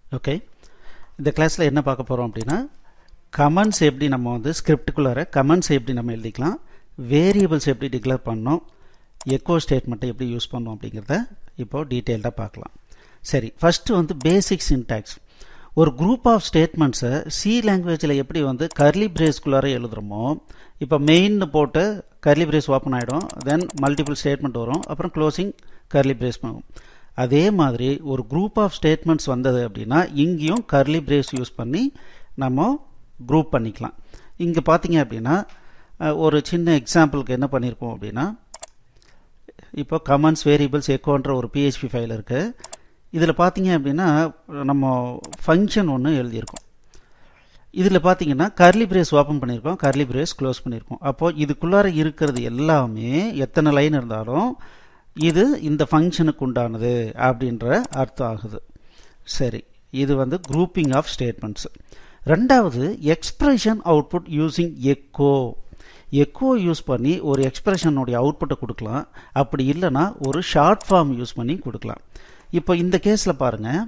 okay இந்த கிளாஸில் என்ன பார்க்க போகிறோம் அப்படின்னா கமெண்ட்ஸ் எப்படி நம்ம வந்து ஸ்கிரிப்டுக்குள்ளார கமெண்ட்ஸ் எப்படி நம்ம எழுதிக்கலாம் வேரியபிள்ஸ் எப்படி டிக்ளேர் பண்ணோம் எக்கோ ஸ்டேட்மெண்ட்டை எப்படி யூஸ் பண்ணோம் அப்படிங்கிறத இப்போ டீட்டெயில்டாக பார்க்கலாம் சரி ஃபஸ்ட்டு வந்து பேசிக் சின்டாக்ஸ் ஒரு குரூப் ஆஃப் ஸ்டேட்மெண்ட்ஸை சி லாங்குவேஜில் எப்படி வந்து கர்லி பிரேஸ்குள்ளார எழுதுகிறோமோ இப்போ மெயின்னு போட்டு கர்லி பிரேஸ் ஓப்பன் ஆகிடும் தென் மல்டிபிள் ஸ்டேட்மெண்ட் வரும் அப்புறம் க்ளோசிங் கர்லி பிரேஸ் ஆகும் அதே மாதிரி ஒரு குரூப் ஆஃப் ஸ்டேட்மெண்ட்ஸ் வந்தது அப்படின்னா இங்கேயும் கர்லி பிரேஸ் யூஸ் பண்ணி நம்ம குரூப் பண்ணிக்கலாம் இங்கே பார்த்தீங்க அப்படின்னா ஒரு சின்ன எக்ஸாம்பிளுக்கு என்ன பண்ணியிருக்கோம் அப்படின்னா இப்போ கமெண்ட்ஸ் வேரியபிள்ஸ் எக்கோன்ற ஒரு பிஹெச்பி ஃபைல் இருக்குது இதில் பார்த்தீங்க அப்படின்னா நம்ம ஃபங்க்ஷன் ஒன்று எழுதியிருக்கோம் இதில் பார்த்தீங்கன்னா கர்லி பிரேஸ் ஓப்பன் பண்ணியிருக்கோம் கர்லி பிரேஸ் க்ளோஸ் பண்ணியிருக்கோம் அப்போது இதுக்குள்ளார இருக்கிறது எல்லாமே எத்தனை லைன் இருந்தாலும் இது இந்த ஃபங்க்ஷனுக்கு உண்டானது அப்படின்ற அர்த்தம் ஆகுது சரி இது வந்து குரூப்பிங் ஆஃப் ஸ்டேட்மெண்ட்ஸ் ரெண்டாவது expression output using echo echo use பண்ணி ஒரு எக்ஸ்பிரஷனுடைய அவுட்புட்டை கொடுக்கலாம் அப்படி இல்லைன்னா ஒரு ஷார்ட் ஃபார்ம் யூஸ் பண்ணி கொடுக்கலாம் இப்போ இந்த கேஸில் பாருங்கள்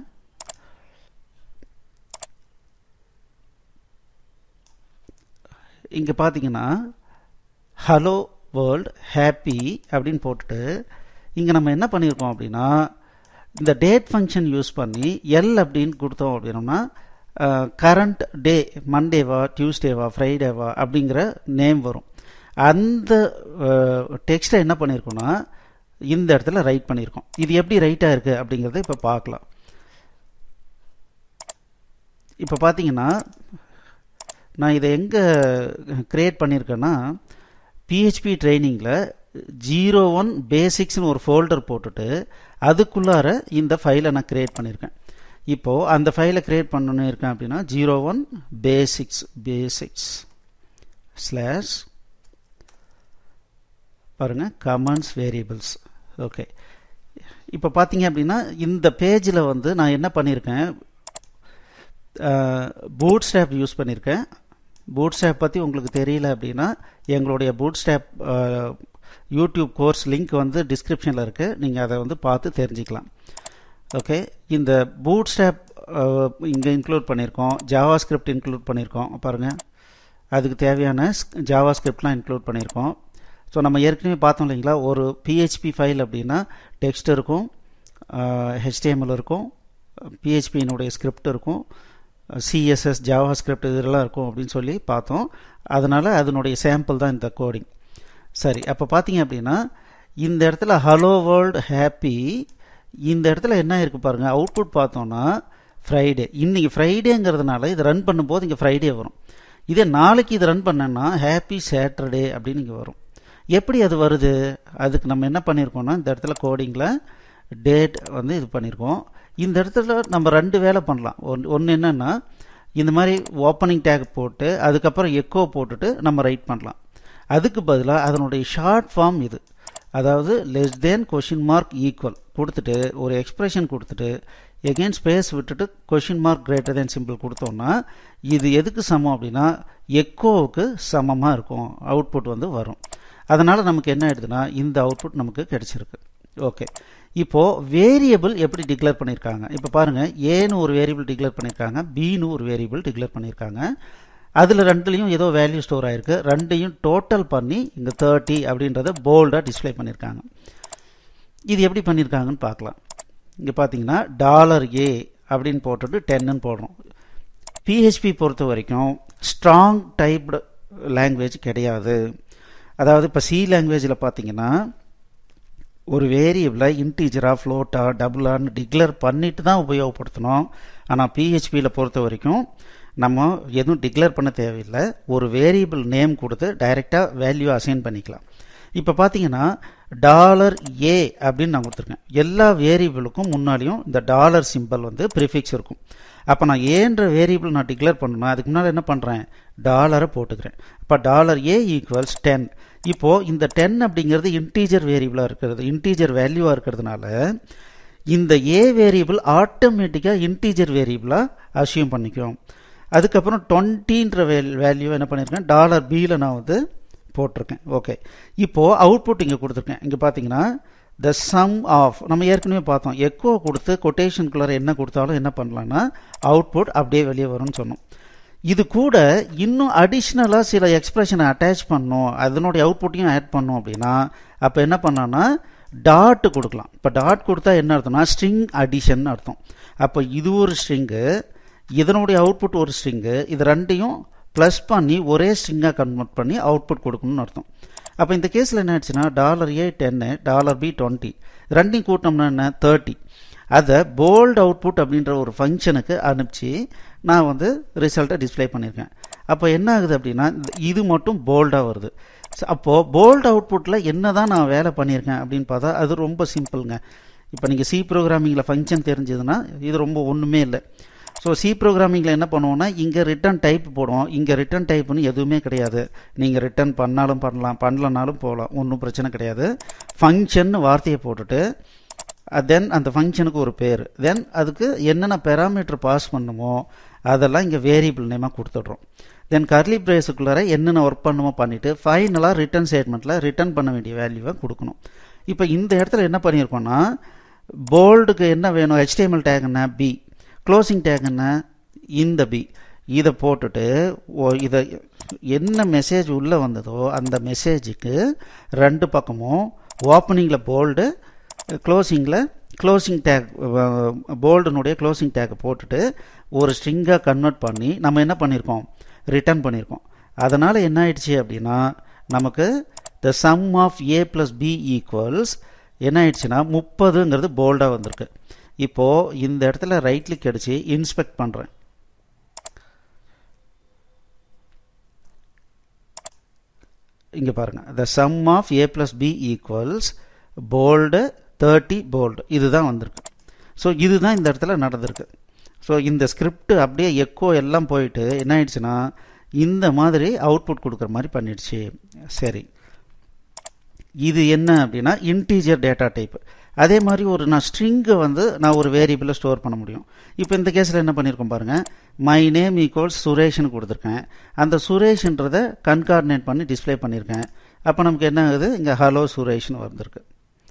இங்கே பார்த்தீங்கன்னா ஹலோ வேர்ல்ட் ஹாப்பி அப்படின்னு போட்டுட்டு இங்கே நம்ம என்ன பண்ணியிருக்கோம் அப்படின்னா இந்த டேட் ஃபங்க்ஷன் யூஸ் பண்ணி எல் அப்படின்னு கொடுத்தோம் அப்படின்னோம்னா கரண்ட் டே மண்டேவா டியூஸ்டேவா ஃப்ரைடேவா அப்படிங்கிற நேம் வரும் அந்த டெக்ஸ்ட்டை என்ன பண்ணியிருக்கோம்னா இந்த இடத்துல ரைட் பண்ணியிருக்கோம் இது எப்படி ரைட்டாக இருக்குது அப்படிங்கிறத இப்போ பார்க்கலாம் இப்போ பார்த்தீங்கன்னா நான் இதை எங்கே க்ரியேட் பண்ணியிருக்கேன்னா பிஹெச்பி ட்ரைனிங்கில் ஜீரோ ஒன் பேசிக்ஸ்னு ஒரு ஃபோல்டர் போட்டுட்டு அதுக்குள்ளார இந்த ஃபைலை நான் க்ரியேட் பண்ணியிருக்கேன் இப்போது அந்த ஃபைலை க்ரியேட் பண்ணணும் இருக்கேன் அப்படின்னா zero one basics basics slash பாருங்கள் கமெண்ட்ஸ் வேரியபிள்ஸ் ஓகே இப்போ பார்த்தீங்க அப்படின்னா இந்த பேஜில் வந்து நான் என்ன பண்ணியிருக்கேன் பூட் ஸ்டாப் யூஸ் பண்ணியிருக்கேன் பூட் ஸ்டாப் பற்றி உங்களுக்கு தெரியல அப்படின்னா எங்களுடைய bootstrap YouTube course link வந்து டிஸ்கிரிப்ஷனில் இருக்குது நீங்கள் அதை வந்து பார்த்து தெரிஞ்சுக்கலாம் ஓகே இந்த பூட் ஸ்டாப் இங்கே இன்க்ளூட் பண்ணியிருக்கோம் ஜாவா ஸ்கிரிப்ட் இன்க்ளூட் பண்ணியிருக்கோம் பாருங்கள் அதுக்கு தேவையான ஜாவா ஸ்கிரிப்ட்லாம் இன்க்ளூட் பண்ணியிருக்கோம் ஸோ நம்ம ஏற்கனவே பார்த்தோம் இல்லைங்களா ஒரு பிஹெச்பி ஃபைல் அப்படின்னா டெக்ஸ்ட் இருக்கும் ஹெச்டிஎம்எல் இருக்கும் பிஹெச்பியினுடைய ஸ்கிரிப்ட் இருக்கும் சிஎஸ்எஸ் ஜாவா ஸ்கிரிப்ட் இதெல்லாம் இருக்கும் அப்படின்னு சொல்லி பார்த்தோம் அதனால் அதனுடைய சாம்பிள் தான் இந்த கோடிங் சரி அப்போ பார்த்தீங்க அப்படின்னா இந்த இடத்துல ஹலோ வேர்ல்டு ஹாப்பி இந்த இடத்துல என்ன இருக்குது பாருங்கள் அவுட்புட் பார்த்தோன்னா ஃப்ரைடே இன்றைக்கி ஃப்ரைடேங்கிறதுனால இது ரன் பண்ணும்போது இங்கே ஃப்ரைடே வரும் இதே நாளைக்கு இது ரன் பண்ணேன்னா ஹாப்பி சாட்டர்டே அப்படின்னு இங்கே வரும் எப்படி அது வருது அதுக்கு நம்ம என்ன பண்ணியிருக்கோம்னா இந்த இடத்துல கோடிங்கில் டேட் வந்து இது பண்ணியிருக்கோம் இந்த இடத்துல நம்ம ரெண்டு வேலை பண்ணலாம் ஒன் ஒன்று என்னென்னா இந்த மாதிரி ஓப்பனிங் டேக் போட்டு அதுக்கப்புறம் எக்கோ போட்டுட்டு நம்ம ரைட் பண்ணலாம் அதுக்கு பதிலாக அதனுடைய ஷார்ட் ஃபார்ம் இது அதாவது less than question mark equal கொடுத்துட்டு ஒரு எக்ஸ்பிரஷன் கொடுத்துட்டு எகெயின் ஸ்பேஸ் விட்டுட்டு question mark greater than simple கொடுத்தோம்னா இது எதுக்கு சமம் அப்படின்னா எக்கோவுக்கு சமமாக இருக்கும் அவுட்புட் வந்து வரும் அதனால் நமக்கு என்ன ஆயிடுதுன்னா இந்த அவுட்புட் நமக்கு கிடைச்சிருக்கு ஓகே இப்போது வேரியபிள் எப்படி டிக்ளேர் பண்ணியிருக்காங்க இப்போ பாருங்கள் ஏன்னு ஒரு வேரியபிள் டிக்ளேர் பண்ணியிருக்காங்க பின்னு ஒரு வேரியபிள் டிக்ளேர் பண்ணியிருக்காங்க அதில் ரெண்டுலேயும் ஏதோ வேல்யூ ஸ்டோர் ஆகிருக்கு ரெண்டையும் டோட்டல் பண்ணி இங்கே தேர்ட்டி அப்படின்றத போல்டாக டிஸ்பிளே பண்ணியிருக்காங்க இது எப்படி பண்ணியிருக்காங்கன்னு பார்க்கலாம் இங்கே பார்த்தீங்கன்னா டாலர் ஏ அப்படின்னு போட்டுட்டு டென்னு போடுறோம் பிஹெச்பி பொறுத்த வரைக்கும் ஸ்ட்ராங் டைப்டு லாங்குவேஜ் கிடையாது அதாவது இப்போ சி லாங்குவேஜில் பார்த்தீங்கன்னா ஒரு வேரியபிளை இன்டீஜராக ஃப்ளோட்டா டபுளான்னு டிக்ளேர் பண்ணிட்டு தான் உபயோகப்படுத்தணும் ஆனால் பிஹெச்பியில் பொறுத்த வரைக்கும் நம்ம எதுவும் டிக்ளேர் பண்ண தேவையில்லை ஒரு வேரியபிள் நேம் கொடுத்து டைரெக்டாக வேல்யூ அசைன் பண்ணிக்கலாம் இப்போ பார்த்தீங்கன்னா டாலர் ஏ அப்படின்னு நான் கொடுத்துருக்கேன் எல்லா வேரியபிளுக்கும் முன்னாடியும் இந்த டாலர் சிம்பிள் வந்து ப்ரிஃபிக்ஸ் இருக்கும் அப்போ நான் ஏன்ற வேரியபிள் நான் டிக்ளேர் பண்ணணும் அதுக்கு முன்னால் என்ன பண்ணுறேன் டாலரை போட்டுக்கிறேன் இப்போ டாலர் ஏ ஈக்குவல்ஸ் டென் இப்போது இந்த டென் அப்படிங்கிறது இன்டீஜர் வேரியபிளாக இருக்கிறது இன்டீஜர் வேல்யூவாக இருக்கிறதுனால இந்த ஏ வேரியபிள் ஆட்டோமேட்டிக்காக இன்டீஜர் வேரியபிளாக அசியூம் பண்ணிக்கும் அதுக்கப்புறம் டுவெண்ட்டின்ற வே வேல்யூ என்ன பண்ணியிருக்கேன் டாலர் பியில் நான் வந்து போட்டிருக்கேன் ஓகே இப்போது அவுட்புட் இங்கே கொடுத்துருக்கேன் இங்கே பார்த்தீங்கன்னா த சம் ஆஃப் நம்ம ஏற்கனவே பார்த்தோம் எக்கோ கொடுத்து கொட்டேஷனுக்குள்ளார என்ன கொடுத்தாலும் என்ன பண்ணலான்னா அவுட்புட் அப்படியே வெளியே வரும்னு சொன்னோம் இது கூட இன்னும் அடிஷ்னலாக சில எக்ஸ்பிரஷனை அட்டாச் பண்ணோம் அதனுடைய அவுட்புட்டையும் ஆட் பண்ணோம் அப்படின்னா அப்போ என்ன பண்ணோன்னா டாட் கொடுக்கலாம் இப்போ டாட் கொடுத்தா என்ன அர்த்தம்னா ஸ்ட்ரிங் அடிஷன் அர்த்தம் அப்போ இது ஒரு ஸ்ட்ரிங்கு இதனுடைய அவுட்புட் ஒரு ஸ்ட்ரிங்கு இது ரெண்டையும் ப்ளஸ் பண்ணி ஒரே ஸ்ட்ரிங்காக கன்வெர்ட் பண்ணி அவுட்புட் கொடுக்கணும்னு அர்த்தம் அப்போ இந்த கேஸில் என்ன ஆச்சுன்னா டாலர் ஏ டென்னு டாலர் பி டுவெண்ட்டி ரெண்டையும் கூட்டினோம்னா என்ன தேர்ட்டி அதை போல்ட் அவுட்புட் அப்படின்ற ஒரு ஃபங்க்ஷனுக்கு அனுப்பிச்சு நான் வந்து ரிசல்ட்டை டிஸ்பிளே பண்ணியிருக்கேன் அப்போ என்ன ஆகுது அப்படின்னா இது மட்டும் போல்டாக வருது அப்போது போல்ட் அவுட்புட்டில் என்ன தான் நான் வேலை பண்ணியிருக்கேன் அப்படின்னு பார்த்தா அது ரொம்ப சிம்பிளுங்க இப்போ நீங்கள் சி ப்ரோக்ராமிங்கில் ஃபங்க்ஷன் தெரிஞ்சதுன்னா இது ரொம்ப ஒன்றுமே இல்லை ஸோ சி ப்ரோக்ராமிங்கில் என்ன பண்ணுவோம்னா இங்கே ரிட்டன் டைப் போடுவோம் இங்கே ரிட்டன் டைப்னு எதுவுமே கிடையாது நீங்கள் ரிட்டன் பண்ணாலும் பண்ணலாம் பண்ணலனாலும் போகலாம் ஒன்றும் பிரச்சனை கிடையாது ஃபங்க்ஷன் வார்த்தையை போட்டுட்டு தென் அந்த ஃபங்க்ஷனுக்கு ஒரு பேர் தென் அதுக்கு என்னென்ன பெராமீட்டர் பாஸ் பண்ணுமோ அதெல்லாம் இங்கே வேரியபிள் நேமாக கொடுத்துட்றோம் தென் கர்லி பிரேஸுக்குள்ளார என்னென்ன ஒர்க் பண்ணுமோ பண்ணிவிட்டு ஃபைனலாக ரிட்டர்ன் ஸ்டேட்மெண்ட்டில் ரிட்டர்ன் பண்ண வேண்டிய வேல்யூவை கொடுக்கணும் இப்போ இந்த இடத்துல என்ன பண்ணியிருக்கோம்னா போல்டுக்கு என்ன வேணும் ஹெச்டிஎம்எல் டேக் என்ன பி க்ளோசிங் டேக் என்ன இந்த பி இதை போட்டுட்டு இதை என்ன மெசேஜ் உள்ளே வந்ததோ அந்த மெசேஜுக்கு ரெண்டு பக்கமும் ஓப்பனிங்கில் போல்டு க்ளோசிங்கில் க்ளோசிங் டேக் போல்டுனுடைய க்ளோசிங் டேக்கை போட்டுட்டு ஒரு ஸ்ட்ரிங்காக கன்வெர்ட் பண்ணி நம்ம என்ன பண்ணியிருக்கோம் ரிட்டர்ன் பண்ணியிருக்கோம் அதனால் என்ன ஆயிடுச்சு அப்படின்னா நமக்கு the sum of A plus B equals என்ன ஆயிடுச்சுன்னா முப்பதுங்கிறது போல்டாக வந்திருக்கு இப்போது இந்த இடத்துல ரைட் கிளிக் அடித்து இன்ஸ்பெக்ட் பண்ணுறேன் இங்கே பாருங்கள் the sum of A plus B equals bold thirty bold இதுதான் வந்திருக்கு ஸோ இதுதான் இந்த இடத்துல நடந்திருக்கு ஸோ இந்த ஸ்கிரிப்ட் அப்படியே எக்கோ எல்லாம் போயிட்டு என்ன ஆயிடுச்சுன்னா இந்த மாதிரி அவுட்புட் கொடுக்குற மாதிரி பண்ணிடுச்சு சரி இது என்ன அப்படின்னா இன்டீஜர் டேட்டா டைப் அதே மாதிரி ஒரு நான் ஸ்ட்ரிங்கை வந்து நான் ஒரு வேரியபிளில் ஸ்டோர் பண்ண முடியும் இப்போ இந்த கேஸில் என்ன பண்ணியிருக்கோம் பாருங்கள் மை நேம் ஈக்குவல்ஸ் சுரேஷ்னு கொடுத்துருக்கேன் அந்த சுரேஷ்ன்றதை கன்கார்டினேட் பண்ணி டிஸ்பிளே பண்ணியிருக்கேன் அப்போ நமக்கு என்ன ஆகுது இங்கே ஹலோ சுரேஷ்னு வந்திருக்கு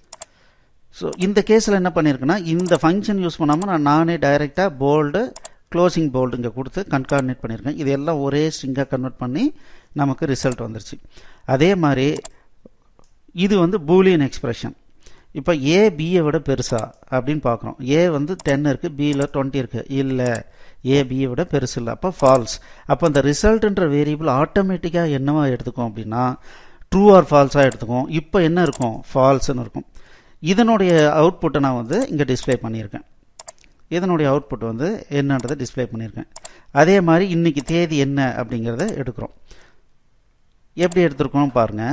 ஸோ இந்த கேஸில் என்ன பண்ணியிருக்குன்னா இந்த ஃபங்க்ஷன் யூஸ் பண்ணாமல் நான் நானே டைரெக்டாக போல்டு க்ளோசிங் போல்டு இங்கே கொடுத்து கன்கார்டினேட் பண்ணியிருக்கேன் இது எல்லாம் ஒரே ஸ்ட்ரிங்காக கன்வெர்ட் பண்ணி நமக்கு ரிசல்ட் வந்துருச்சு அதே மாதிரி இது வந்து பூலியன் எக்ஸ்பிரஷன் இப்போ ஏ பியை விட பெருசா அப்படின்னு பார்க்குறோம் ஏ வந்து டென் இருக்குது பியில் டுவெண்ட்டி இருக்குது இல்லை ஏ பியை விட பெருசு இல்லை அப்போ ஃபால்ஸ் அப்போ அந்த ரிசல்ட்ன்ற வேரியபிள் ஆட்டோமேட்டிக்காக என்னவா எடுத்துக்கும் அப்படின்னா ட்ரூ ஆர் ஃபால்ஸாக எடுத்துக்கும் இப்போ என்ன இருக்கும் ஃபால்ஸ்னு இருக்கும் இதனுடைய அவுட்புட்டை நான் வந்து இங்கே டிஸ்பிளே பண்ணியிருக்கேன் இதனுடைய அவுட்புட் வந்து என்னன்றதை டிஸ்பிளே பண்ணியிருக்கேன் அதே மாதிரி இன்னைக்கு தேதி என்ன அப்படிங்கிறத எடுக்கிறோம் எப்படி எடுத்திருக்கோம் பாருங்கள்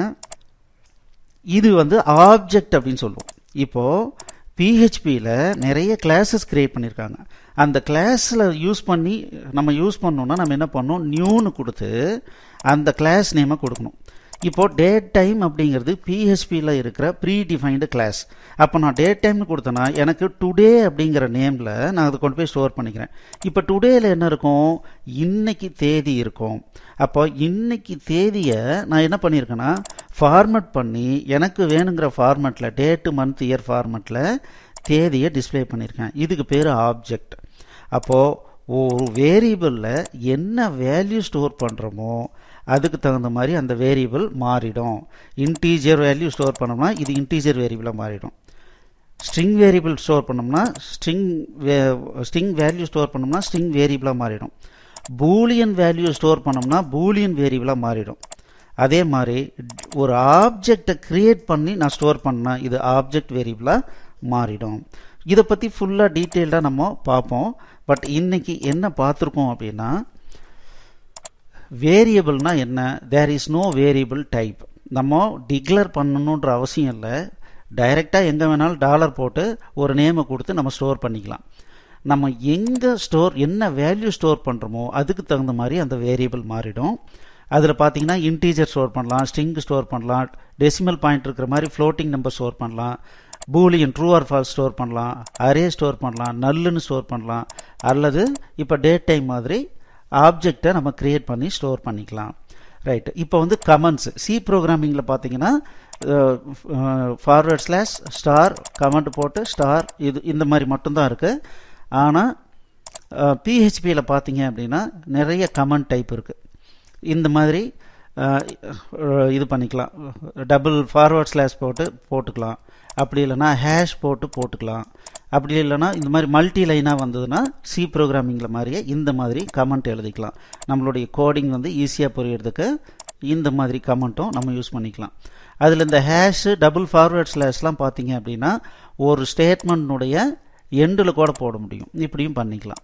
இது வந்து ஆப்ஜெக்ட் அப்படின்னு சொல்லுவோம் இப்போது பிஹெச்பியில் நிறைய கிளாஸஸ் கிரியேட் பண்ணியிருக்காங்க அந்த கிளாஸில் யூஸ் பண்ணி நம்ம யூஸ் பண்ணோம்னா நம்ம என்ன பண்ணோம் நியூன்னு கொடுத்து அந்த கிளாஸ் நேமை கொடுக்கணும் இப்போது டேட் டைம் அப்படிங்கிறது பிஹெச்பியில் இருக்கிற ப்ரீ டிஃபைன்டு கிளாஸ் அப்போ நான் டேட் டைம்னு கொடுத்தேன்னா எனக்கு டுடே அப்படிங்கிற நேமில் நான் அதை கொண்டு போய் ஸ்டோர் பண்ணிக்கிறேன் இப்போ டுடேயில் என்ன இருக்கும் இன்னைக்கு தேதி இருக்கும் அப்போ இன்னைக்கு தேதியை நான் என்ன பண்ணியிருக்கேன்னா ஃபார்மட் பண்ணி எனக்கு வேணுங்கிற ஃபார்மட்டில் டேட்டு மந்த் இயர் ஃபார்மட்டில் தேதியை டிஸ்பிளே பண்ணியிருக்கேன் இதுக்கு பேர் ஆப்ஜெக்ட் அப்போது ஒரு வேரியபிளில் என்ன வேல்யூ ஸ்டோர் பண்ணுறோமோ அதுக்கு தகுந்த மாதிரி அந்த வேரியபிள் மாறிடும் இன்டீஜர் வேல்யூ ஸ்டோர் பண்ணோம்னா இது இன்டீஜர் வேரியபிளாக மாறிடும் ஸ்ட்ரிங் வேரியபிள் ஸ்டோர் பண்ணோம்னா ஸ்ட்ரிங் ஸ்ட்ரிங் வேல்யூ ஸ்டோர் பண்ணோம்னா ஸ்ட்ரிங் வேரியபிளாக மாறிடும் பூலியன் வேல்யூ ஸ்டோர் பண்ணோம்னா பூலியன் வேரியபிளாக மாறிடும் அதே மாதிரி ஒரு ஆப்ஜெக்டை கிரியேட் பண்ணி நான் ஸ்டோர் பண்ணேன் இது ஆப்ஜெக்ட் வேரியபிளாக மாறிடும் இதை பற்றி ஃபுல்லாக டீட்டெயில்டாக நம்ம பார்ப்போம் பட் இன்னைக்கு என்ன பார்த்துருக்கோம் அப்படின்னா வேரியபிள்னா என்ன there is no variable type நம்ம டிக்ளேர் பண்ணணுன்ற அவசியம் இல்லை டைரெக்டாக எங்கே வேணாலும் டாலர் போட்டு ஒரு நேமை கொடுத்து நம்ம ஸ்டோர் பண்ணிக்கலாம் நம்ம எங்கே ஸ்டோர் என்ன வேல்யூ ஸ்டோர் பண்ணுறோமோ அதுக்கு தகுந்த மாதிரி அந்த வேரியபிள் மாறிடும் அதில் பார்த்தீங்கன்னா இன்டீஜர் ஸ்டோர் பண்ணலாம் ஸ்ட்ரிங் ஸ்டோர் பண்ணலாம் டெசிமல் பாயிண்ட் இருக்கிற மாதிரி ஃப்ளோட்டிங் நம்பர் ஸ்டோர் பண்ணலாம் boolean true or false store பண்ணலாம் அரே ஸ்டோர் பண்ணலாம் நல்லுன்னு ஸ்டோர் பண்ணலாம் அல்லது இப்போ டேட் டைம் மாதிரி ஆப்ஜெக்டை நம்ம கிரியேட் பண்ணி ஸ்டோர் பண்ணிக்கலாம் ரைட் இப்போ வந்து கமெண்ட்ஸ் சி ப்ரோக்ராமிங்கில் பார்த்தீங்கன்னா ஃபார்வர்ட் ஸ்லாஷ் ஸ்டார் கமெண்ட் போட்டு ஸ்டார் இது இந்த மாதிரி மட்டும்தான் இருக்குது ஆனால் பிஹெச்பியில் பார்த்தீங்க அப்படின்னா நிறைய கமெண்ட் டைப் இருக்குது இந்த மாதிரி இது பண்ணிக்கலாம் டபுள் ஃபார்வர்ட் ஸ்லாஷ் போட்டு போட்டுக்கலாம் அப்படி இல்லைனா ஹேஷ் போட்டு போட்டுக்கலாம் அப்படி இல்லைனா இந்த மாதிரி மல்டி லைனாக வந்ததுன்னா சி ப்ரோக்ராமிங்கில் மாதிரியே இந்த மாதிரி கமெண்ட் எழுதிக்கலாம் நம்மளுடைய கோடிங் வந்து ஈஸியாக புரியறதுக்கு இந்த மாதிரி கமெண்ட்டும் நம்ம யூஸ் பண்ணிக்கலாம் அதில் இந்த ஹேஷு டபுள் ஃபார்வர்ட் ஸ்லாஷ்லாம் பார்த்தீங்க அப்படின்னா ஒரு ஸ்டேட்மெண்ட்னுடைய எண்டில் கூட போட முடியும் இப்படியும் பண்ணிக்கலாம்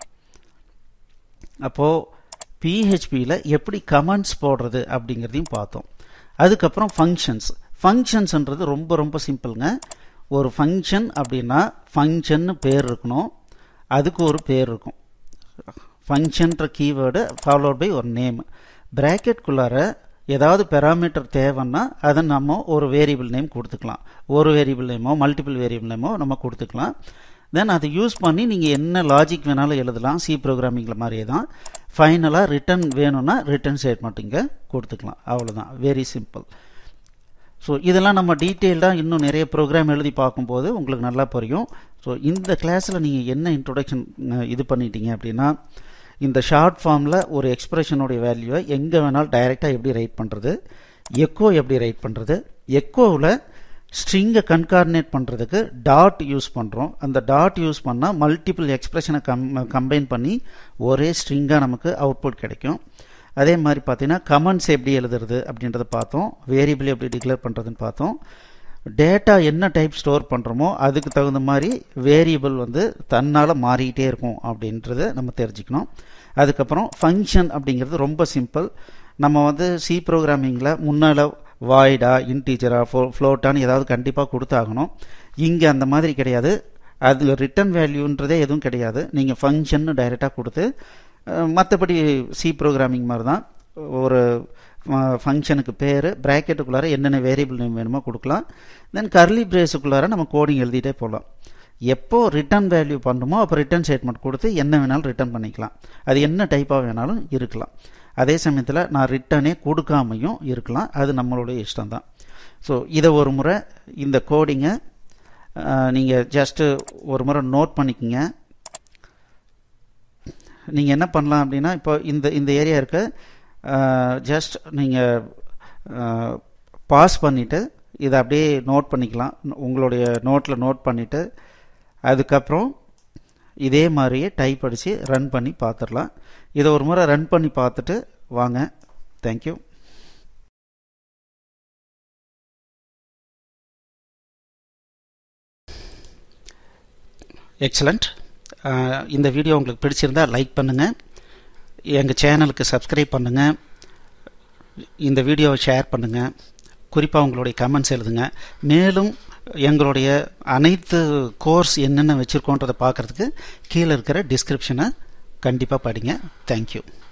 அப்போது பிஹெச்பியில் எப்படி கமெண்ட்ஸ் போடுறது அப்படிங்கிறதையும் பார்த்தோம் அதுக்கப்புறம் ஃபங்க்ஷன்ஸ் ஃபங்க்ஷன்ஸ்ன்றது ரொம்ப ரொம்ப சிம்பிளுங்க ஒரு ஃபங்க்ஷன் அப்படின்னா ஃபங்க்ஷன்னு பேர் இருக்கணும் அதுக்கு ஒரு பேர் இருக்கும் ஃபங்க்ஷன்ற கீவேர்டு ஃபாலோட் பை ஒரு நேம் ப்ராக்கெட்குள்ளார ஏதாவது பெராமீட்டர் தேவைன்னா அதை நம்ம ஒரு வேரியபிள் நேம் கொடுத்துக்கலாம் ஒரு வேரியபிள் நேமோ மல்டிபிள் வேரியபிள் நேமோ நம்ம கொடுத்துக்கலாம் தென் அதை யூஸ் பண்ணி நீங்கள் என்ன லாஜிக் வேணாலும் எழுதலாம் சி ப்ரோக்ராமிங்கில் மாதிரியே தான் ஃபைனலாக ரிட்டன் வேணும்னா ரிட்டன் ஸ்டேட்மெண்ட் இங்கே கொடுத்துக்கலாம் அவ்வளோதான் வெரி சிம்பிள் ஸோ இதெல்லாம் நம்ம டீட்டெயில்டாக இன்னும் நிறைய ப்ரோக்ராம் எழுதி பார்க்கும்போது உங்களுக்கு நல்லா புரியும் ஸோ இந்த கிளாஸில் நீங்கள் என்ன இன்ட்ரொடக்ஷன் இது பண்ணிட்டீங்க அப்படின்னா இந்த ஷார்ட் ஃபார்மில் ஒரு எக்ஸ்பிரஷனுடைய வேல்யூவை எங்கே வேணாலும் டைரெக்டாக எப்படி ரைட் பண்ணுறது எக்கோ எப்படி ரைட் பண்ணுறது எக்கோவில் ஸ்ட்ரிங்கை கன்கார்டினேட் பண்ணுறதுக்கு டாட் யூஸ் பண்ணுறோம் அந்த டாட் யூஸ் பண்ணால் மல்டிபிள் எக்ஸ்பிரஷனை கம் கம்பைன் பண்ணி ஒரே ஸ்ட்ரிங்காக நமக்கு அவுட்புட் கிடைக்கும் அதே மாதிரி பார்த்தீங்கன்னா கமெண்ட்ஸ் எப்படி எழுதுறது அப்படின்றத பார்த்தோம் வேரியபிள் எப்படி டிக்ளேர் பண்ணுறதுன்னு பார்த்தோம் டேட்டா என்ன டைப் ஸ்டோர் பண்ணுறோமோ அதுக்கு தகுந்த மாதிரி வேரியபிள் வந்து தன்னால் மாறிக்கிட்டே இருக்கும் அப்படின்றத நம்ம தெரிஞ்சுக்கணும் அதுக்கப்புறம் ஃபங்க்ஷன் அப்படிங்கிறது ரொம்ப சிம்பிள் நம்ம வந்து சி ப்ரோக்ராமிங்கில் முன்னால் வாய்டா இன்டீஜரா ஃபோ ஃப்ளோட்டான்னு ஏதாவது கண்டிப்பாக கொடுத்தாகணும் இங்கே அந்த மாதிரி கிடையாது அது ரிட்டன் வேல்யூன்றதே எதுவும் கிடையாது நீங்கள் ஃபங்க்ஷன் டைரெக்டாக கொடுத்து மற்றபடி சி ப்ரோக்ராமிங் மாதிரி தான் ஒரு ஃபங்க்ஷனுக்கு பேர் ப்ராக்கெட்டுக்குள்ளார என்னென்ன வேரியபிள் நேம் வேணுமோ கொடுக்கலாம் தென் கர்லி பிரேஸுக்குள்ளார நம்ம கோடிங் எழுதிட்டே போகலாம் எப்போ ரிட்டர்ன் வேல்யூ பண்ணுமோ அப்போ ரிட்டர்ன் ஸ்டேட்மெண்ட் கொடுத்து என்ன வேணாலும் ரிட்டர்ன் பண்ணிக்கலாம் அது என்ன டைப்பாக வேணாலும் இருக்கலாம் அதே சமயத்தில் நான் ரிட்டனே கொடுக்காமையும் இருக்கலாம் அது நம்மளுடைய இஷ்டம் தான் ஸோ இதை ஒரு முறை இந்த கோடிங்கை நீங்கள் ஜஸ்ட்டு ஒரு முறை நோட் பண்ணிக்கோங்க நீங்கள் என்ன பண்ணலாம் அப்படின்னா இப்போ இந்த இந்த ஏரியா இருக்க ஜஸ்ட் நீங்கள் பாஸ் பண்ணிவிட்டு இதை அப்படியே நோட் பண்ணிக்கலாம் உங்களுடைய நோட்டில் நோட் பண்ணிவிட்டு அதுக்கப்புறம் இதே மாதிரியே டைப் அடித்து ரன் பண்ணி பார்த்துடலாம் இதை ஒரு முறை ரன் பண்ணி பார்த்துட்டு வாங்க தேங்க்யூ எக்ஸலண்ட் இந்த வீடியோ உங்களுக்கு பிடிச்சிருந்தால் லைக் பண்ணுங்கள் எங்கள் சேனலுக்கு சப்ஸ்கிரைப் பண்ணுங்கள் இந்த வீடியோவை ஷேர் பண்ணுங்கள் குறிப்பாக உங்களுடைய கமெண்ட்ஸ் எழுதுங்க மேலும் எங்களுடைய அனைத்து கோர்ஸ் என்னென்ன வச்சுருக்கோன்றதை பார்க்குறதுக்கு கீழே இருக்கிற டிஸ்கிரிப்ஷனை கண்டிப்பாக படிங்க தேங்க்யூ